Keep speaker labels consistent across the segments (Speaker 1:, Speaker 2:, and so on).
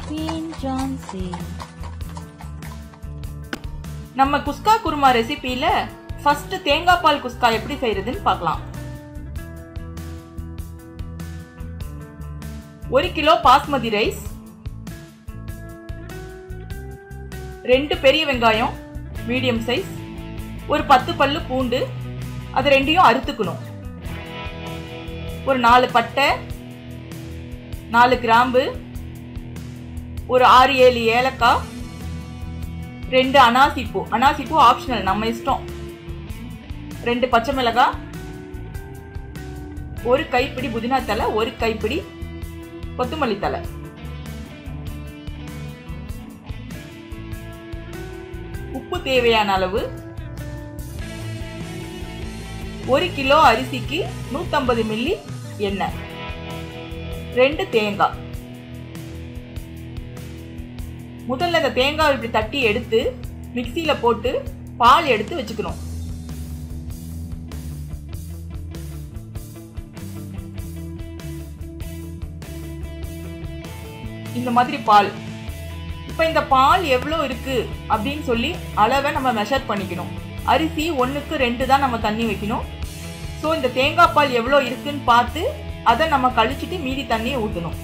Speaker 1: Queen Johnsy.
Speaker 2: நம்ம குஸ்கா kurma ரெசிபியில first தேங்காய் பால் குஸ்கா எப்படி செய்யறதுன்னு பார்க்கலாம் ஒரு கிலோ பாஸ்மதி ரைஸ் ரெண்டு பெரிய வெங்காயம் மீடியம் சைஸ் ஒரு பத்து பல்லு பூண்டு அது ரெண்டையும் அறுத்துக்கணும் ஒரு நாலு பட்டை நாலு கிராம்பு ஒரு ஆறு ஏழு ஏலக்காய் ரெண்டு அனாசிப்பூ அனாசிப்பூ ஆப்ஷனல் நம்ம இஷ்டம் ரெண்டு பச்சை மிளகாய் ஒரு கைப்பிடி புதினா தலை ஒரு கைப்பிடி கொத்தமல்லி தலை உப்பு தேவையான அளவு ஒரு கிலோ அரிசிக்கு நூத்தம்பது மில்லி எண்ணெய் ரெண்டு தேங்காய் முதல்ல இந்த தேங்காய் இப்படி தட்டி எடுத்து மிக்சியில போட்டு பால் எடுத்து வச்சுக்கணும் இந்த மாதிரி பால் இப்போ இந்த பால் எவ்வளோ இருக்கு அப்படின்னு சொல்லி அளவை நம்ம மெஷர் பண்ணிக்கணும் அரிசி ஒன்றுக்கு ரெண்டு தான் நம்ம தண்ணி வைக்கணும் ஸோ இந்த தேங்காய் பால் எவ்வளோ இருக்குன்னு பார்த்து அதை நம்ம கழிச்சிட்டு மீதி தண்ணியை ஊற்றணும்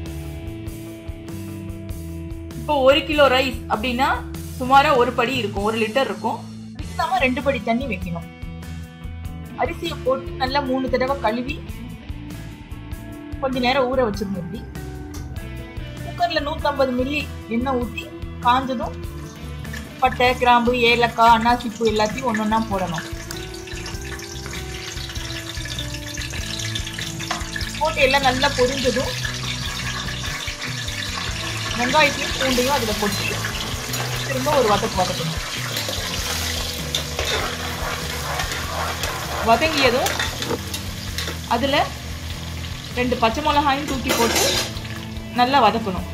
Speaker 2: இப்போ ஒரு கிலோ ரைஸ் அப்படின்னா சுமாரா ஒரு படி இருக்கும் ஒரு லிட்டர் இருக்கும் இதுக்கு நாம ரெண்டு படி தண்ணி வைக்கணும் அரிசியை போட்டு நல்லா மூணு தடவை கழுவி கொஞ்ச நேரம் ஊற வச்சிருந்தோம் இப்படி குக்கர்ல நூத்தம்பது மில்லி எண்ணெய் ஊற்றி காஞ்சதும் பட்டை கிராம்பு ஏலக்காய் அன்னாசிப்பூ எல்லாத்தையும் ஒன்று ஒன்றா போடணும் போட்டு எல்லாம் நல்லா பொரிஞ்சதும் வெங்காயத்தையும் பூண்டையும் அதில் கொட்டி திரும்ப ஒரு வதக்கு வதக்கணும் வதங்கியதும் அதில் ரெண்டு பச்சை மிளகாயும் தூக்கி போட்டு நல்லா வதக்கணும்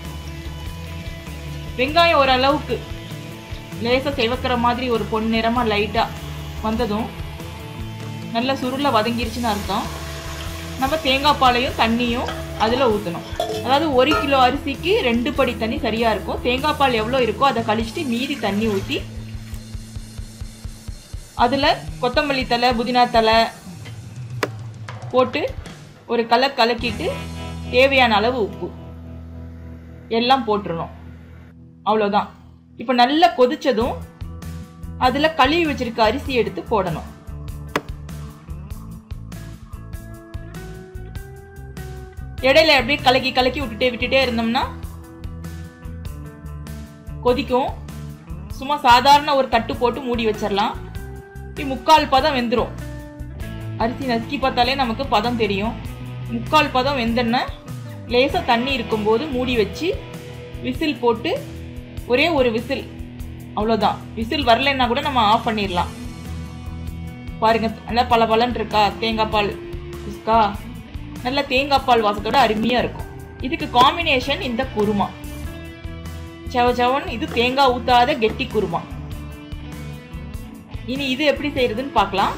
Speaker 2: வெங்காயம் ஓரளவுக்கு லேசாக செவக்கிற மாதிரி ஒரு பொன்னிறமாக லைட்டாக வந்ததும் நல்லா சுருள வதங்கிருச்சுன்னு அர்த்தம் நம்ம தேங்காய் பாலையும் தண்ணியும் அதில் ஊற்றணும் அதாவது ஒரு கிலோ அரிசிக்கு ரெண்டு படி தண்ணி சரியாக இருக்கும் தேங்காய் பால் எவ்வளோ இருக்கோ அதை கழிச்சிட்டு மீதி தண்ணி ஊற்றி அதில் கொத்தமல்லி தலை புதினா தலை போட்டு ஒரு கலர் கலக்கிட்டு தேவையான அளவு உப்பு எல்லாம் போட்டுருணும் அவ்வளோதான் இப்போ நல்லா கொதிச்சதும் அதில் கழுவி வச்சிருக்க அரிசி எடுத்து போடணும் இடையில அப்படியே கலக்கி கலக்கி விட்டுட்டே விட்டுட்டே இருந்தோம்னா கொதிக்கும் சும்மா சாதாரண ஒரு தட்டு போட்டு மூடி வச்சிடலாம் இப்படி முக்கால் பதம் வெந்துடும் அரிசி நசுக்கி பார்த்தாலே நமக்கு பதம் தெரியும் முக்கால் பதம் வெந்தோன்னா லேசாக தண்ணி இருக்கும்போது மூடி வச்சு விசில் போட்டு ஒரே ஒரு விசில் அவ்வளோதான் விசில் வரலைன்னா கூட நம்ம ஆஃப் பண்ணிடலாம் பாருங்க நல்லா பல பலன் இருக்கா தேங்காய் பால் குஸ்கா நல்ல தேங்காய் பால் வாசத்தோட அருமையாக இருக்கும் இதுக்கு காம்பினேஷன் இந்த குருமா சவ சவன் இது தேங்காய் ஊத்தாத கெட்டி குருமா இனி இது எப்படி செய்யறதுன்னு பார்க்கலாம்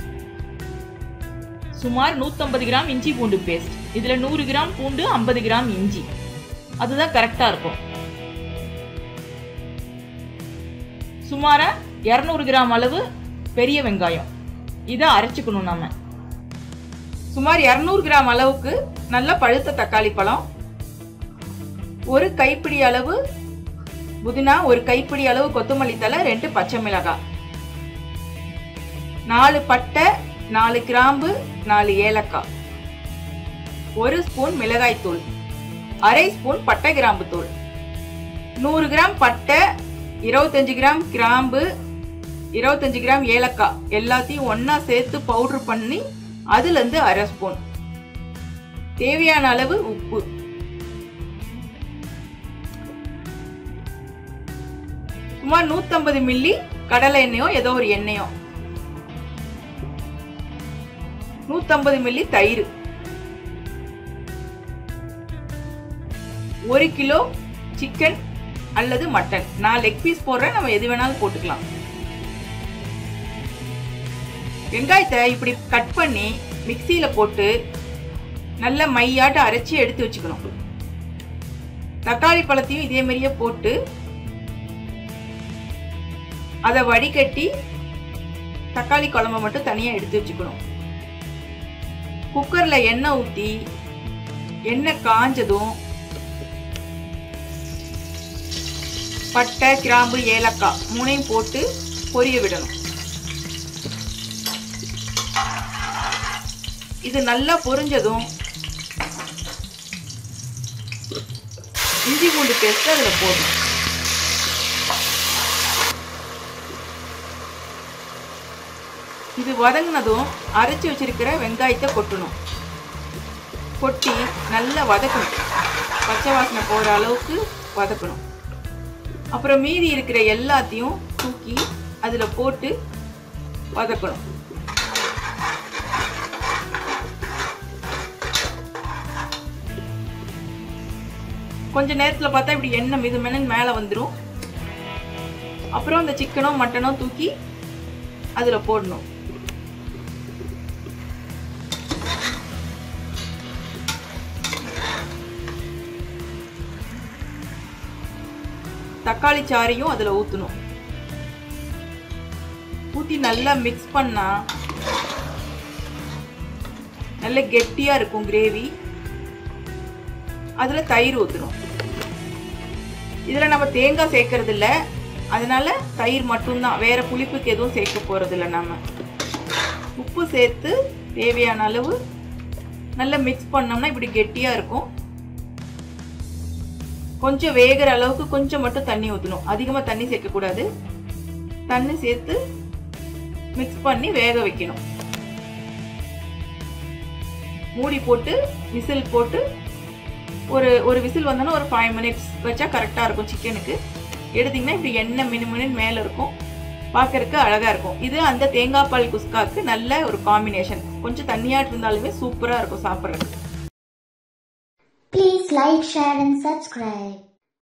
Speaker 2: சுமார் 150 கிராம் இஞ்சி பூண்டு பேஸ்ட் இதுல நூறு கிராம் பூண்டு ஐம்பது கிராம் இஞ்சி அதுதான் கரெக்டா இருக்கும் சுமாரா இரநூறு கிராம் அளவு பெரிய வெங்காயம் இதை அரைச்சுக்கணும் நாம சுமார் இரநூறு கிராம் அளவுக்கு நல்ல பழுத்த தக்காளி பழம் ஒரு கைப்பிடி அளவு புதினா ஒரு கைப்பிடி அளவு கொத்தமல்லி தலை ரெண்டு பச்சை மிளகாய் நாலு பட்டை நாலு கிராம்பு நாலு ஏலக்காய் ஒரு ஸ்பூன் மிளகாய் தூள் அரை ஸ்பூன் பட்டை கிராம்பு தூள் நூறு கிராம் பட்டை இருபத்தஞ்சு கிராம் கிராம்பு இருபத்தஞ்சு கிராம் ஏலக்காய் எல்லாத்தையும் ஒண்ணா சேர்த்து பவுடர் பண்ணி அதுலேருந்து அரை ஸ்பூன் தேவையான அளவு உப்பு சுமார் நூற்றம்பது மில்லி கடலை எண்ணெயோ ஏதோ ஒரு எண்ணெயோ நூற்றம்பது மில்லி தயிர் ஒரு கிலோ சிக்கன் அல்லது மட்டன் நான் லெக் பீஸ் போடுறேன் நம்ம எது வேணாலும் போட்டுக்கலாம் வெங்காயத்தை இப்படி கட் பண்ணி மிக்சியில் போட்டு நல்ல மையாட்ட அரைச்சி எடுத்து வச்சுக்கணும் தக்காளி பழத்தையும் இதே மாதிரியே போட்டு அதை வடிகட்டி தக்காளி குழம்ப மட்டும் தனியாக எடுத்து வச்சுக்கணும் குக்கரில் எண்ணெய் ஊற்றி எண்ணெய் காஞ்சதும் பட்டை கிராம்பு ஏலக்காய் மூணையும் போட்டு பொரிய விடணும் இது நல்லா பொரிஞ்சதும் இஞ்சி பூண்டு பேஸ்ட் அதில் போடணும் இது வதங்கினதும் அரைச்சி வச்சிருக்கிற வெங்காயத்தை கொட்டணும் கொட்டி நல்லா வதக்கணும் பச்சை வாசனை போகிற அளவுக்கு வதக்கணும் அப்புறம் மீதி இருக்கிற எல்லாத்தையும் தூக்கி அதில் போட்டு வதக்கணும் கொஞ்ச நேரத்தில் பார்த்தா இப்படி எண்ணெய் மிது மெனன் மேலே வந்துடும் அப்புறம் அந்த சிக்கனோ மட்டனோ தூக்கி அதில் போடணும் தக்காளி சாறையும் அதில் ஊற்றணும் ஊற்றி நல்லா மிக்ஸ் பண்ணால் நல்ல கெட்டியாக இருக்கும் கிரேவி அதில் தயிர் ஊற்றணும் இதில் நம்ம தேங்காய் சேர்க்கறது இல்ல அதனால தயிர் மட்டும்தான் வேற புளிப்புக்கு எதுவும் சேர்க்க போகிறது இல்லை நம்ம உப்பு சேர்த்து தேவையான அளவு நல்லா மிக்ஸ் பண்ணோம்னா இப்படி கெட்டியாக இருக்கும் கொஞ்சம் வேகிற அளவுக்கு கொஞ்சம் மட்டும் தண்ணி ஊற்றணும் அதிகமாக தண்ணி சேர்க்கக்கூடாது தண்ணி சேர்த்து மிக்ஸ் பண்ணி வேக வைக்கணும் மூடி போட்டு விசில் போட்டு ஒரு ஒரு விசில் வந்தோன்னா ஒரு ஃபைவ் மினிட்ஸ் வச்சா கரெக்டாக இருக்கும் சிக்கனுக்கு எடுத்திங்கன்னா இப்படி எண்ணெய் மினுமினு மேலே இருக்கும் பார்க்கறதுக்கு அழகாக இருக்கும் இது அந்த தேங்காய் பால் குஸ்காக்கு நல்ல ஒரு காம்பினேஷன் கொஞ்சம் தண்ணியாட்டு இருந்தாலுமே சூப்பராக இருக்கும் சாப்பிட்றதுக்கு
Speaker 1: Please like, share and subscribe.